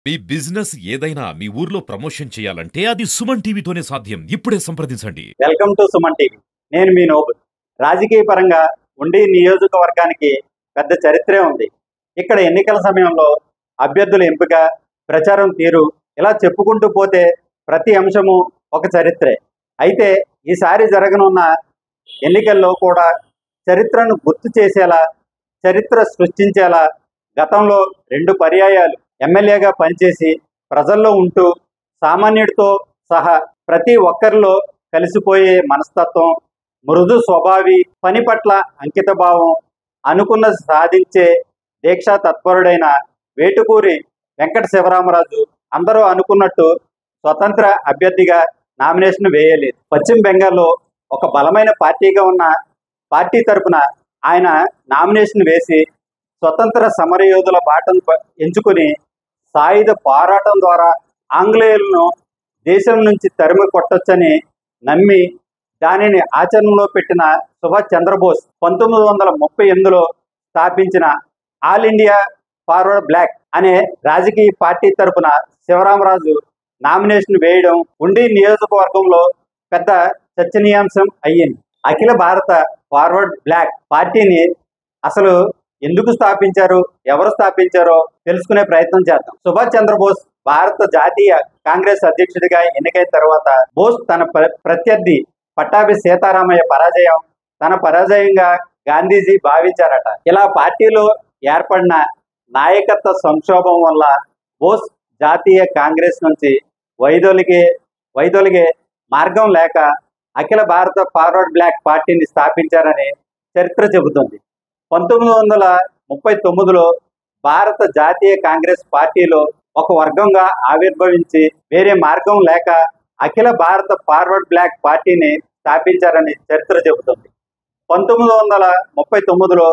మీ business ఏదైనా మీ ఊర్లో promotion చేయాలంటే అది సుమన్ టీవీతోనే సాధ్యం ఇప్పుడే సంప్రదించండి వెల్కమ్ టు సుమన్ టీవీ నేను మీ నోబుల్ రాజకీయ పరంగా ఉండి నియోజకవర్గానికి పెద్ద చరిత్రే ఉంది ఇక్కడ ఎన్నికల సమయంలో అభ్యర్థుల ఎంపిక ప్రచారం తీరు ఇలా చెప్పుకుంటూ పోతే ప్రతి అంశము ఒక చరిత్రే అయితే ఈసారి జరగనున్న ఎన్నికల్లో కూడా చరిత్రను గుర్తు చేసేలా చరిత్ర సృష్టించేలా గతంలో రెండు పర్యాయాలు ఎమ్మెల్యేగా పనిచేసి ప్రజల్లో ఉంటూ సామాన్యుడితో సహా ప్రతి ఒక్కరిలో కలిసిపోయే మనస్తత్వం మృదు స్వభావి పని పట్ల అంకితభావం అనుకున్నది సాధించే దీక్షా తత్పరుడైన వేటుకూరి వెంకట శివరామరాజు అందరూ అనుకున్నట్టు స్వతంత్ర అభ్యర్థిగా నామినేషన్ వేయలేదు పశ్చిమ బెంగాల్లో ఒక బలమైన పార్టీగా ఉన్న పార్టీ తరపున ఆయన నామినేషన్ వేసి స్వతంత్ర సమరయోధుల బాటను ప- ఎంచుకుని సాయుధ పోరాటం ద్వారా ఆంగ్లేయులను దేశం నుంచి తరిమి కొట్టొచ్చని నమ్మి దానిని ఆచరణలో పెట్టిన సుభాష్ చంద్రబోస్ పంతొమ్మిది వందల ముప్పై ఎనిమిదిలో స్థాపించిన ఆల్ ఇండియా ఫార్వర్డ్ బ్లాక్ అనే రాజకీయ పార్టీ తరపున శివరామరాజు నామినేషన్ వేయడం ఉండి నియోజకవర్గంలో పెద్ద చర్చనీయాంశం అయ్యింది అఖిల భారత ఫార్వర్డ్ బ్లాక్ పార్టీని అసలు ఎందుకు స్థాపించారు ఎవరు స్థాపించారో తెలుసుకునే ప్రయత్నం చేద్దాం సుభాష్ చంద్రబోస్ భారత జాతీయ కాంగ్రెస్ అధ్యక్షుడిగా ఎన్నికైన తర్వాత బోస్ తన ప్ర- ప్రత్యర్థి పట్టాభి సీతారామయ్య పరాజయం తన పరాజయంగా గాంధీజీ భావించారట ఇలా పార్టీలో ఏర్పడిన నాయకత్వ సంక్షోభం వల్ల బోస్ జాతీయ కాంగ్రెస్ నుంచి వైదొలిగే వైదొలిగే మార్గం లేక అఖిల భారత ఫార్వర్డ్ బ్లాక్ పార్టీని స్థాపించారని చరిత్ర చెబుతుంది పంతొమ్మిది వందల ముప్పై తొమ్మిదిలో భారత జాతీయ కాంగ్రెస్ పార్టీలో ఒక వర్గంగా ఆవిర్భవించి వేరే మార్గం లేక అఖిల భారత ఫార్వర్డ్ బ్లాక్ పార్టీని స్థాపించారని చరిత్ర చెబుతుంది పంతొమ్మిది వందల ముప్పై తొమ్మిదిలో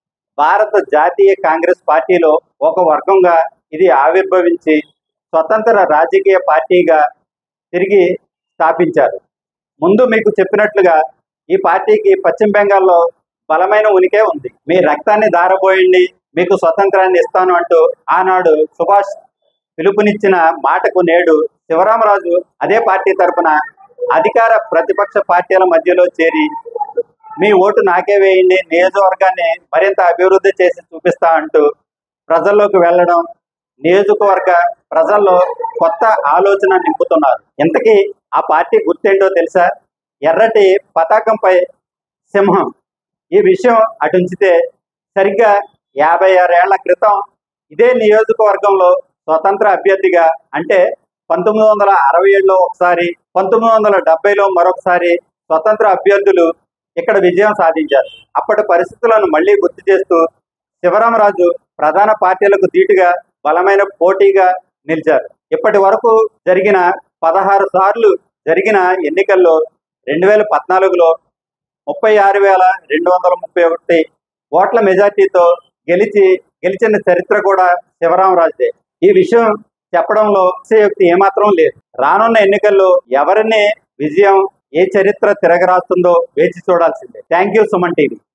భారత జాతీయ కాంగ్రెస్ పార్టీలో ఒక వర్గంగా ఇది ఆవిర్భవించి స్వతంత్ర రాజకీయ పార్టీగా తిరిగి స్థాపించారు ముందు మీకు చెప్పినట్లుగా ఈ పార్టీకి పశ్చిమ బెంగాల్లో బలమైన ఉనికే ఉంది మీ రక్తాన్ని దారబోయండి మీకు స్వతంత్రాన్ని ఇస్తాను అంటూ ఆనాడు సుభాష్ పిలుపునిచ్చిన మాటకు నేడు శివరామరాజు అదే పార్టీ తరపున అధికార ప్రతిపక్ష పార్టీల మధ్యలో చేరి మీ ఓటు నాకే వేయండి నియోజకవర్గాన్ని మరింత అభివృద్ధి చేసి చూపిస్తా అంటూ ప్రజల్లోకి వెళ్ళడం నియోజకవర్గ ప్రజల్లో కొత్త ఆలోచన నింపుతున్నారు ఇంతకీ ఆ పార్టీ గుర్తేంటో తెలుసా ఎర్రటి పతాకంపై సింహం ఈ విషయం అటుంచితే సరిగ్గా యాభై ఆరేళ్ల క్రితం ఇదే నియోజకవర్గంలో స్వతంత్ర అభ్యర్థిగా అంటే పంతొమ్మిది వందల అరవై ఏడులో ఒకసారి పంతొమ్మిది వందల డెబ్బైలో మరొకసారి స్వతంత్ర అభ్యర్థులు ఇక్కడ విజయం సాధించారు అప్పటి పరిస్థితులను మళ్ళీ గుర్తు చేస్తూ శివరామరాజు ప్రధాన పార్టీలకు ధీటుగా బలమైన పోటీగా నిలిచారు ఇప్పటి వరకు జరిగిన పదహారు సార్లు జరిగిన ఎన్నికల్లో రెండు వేల పద్నాలుగులో ముప్పై ఆరు వేల రెండు వందల ముప్పై ఒకటి ఓట్ల మెజార్టీతో గెలిచి గెలిచిన చరిత్ర కూడా శివరామరాజుదే ఈ విషయం చెప్పడంలో అతిశయోక్తి ఏమాత్రం లేదు రానున్న ఎన్నికల్లో ఎవరిని విజయం ఏ చరిత్ర తిరగరాస్తుందో వేచి చూడాల్సిందే థ్యాంక్ యూ సుమన్ టీవీ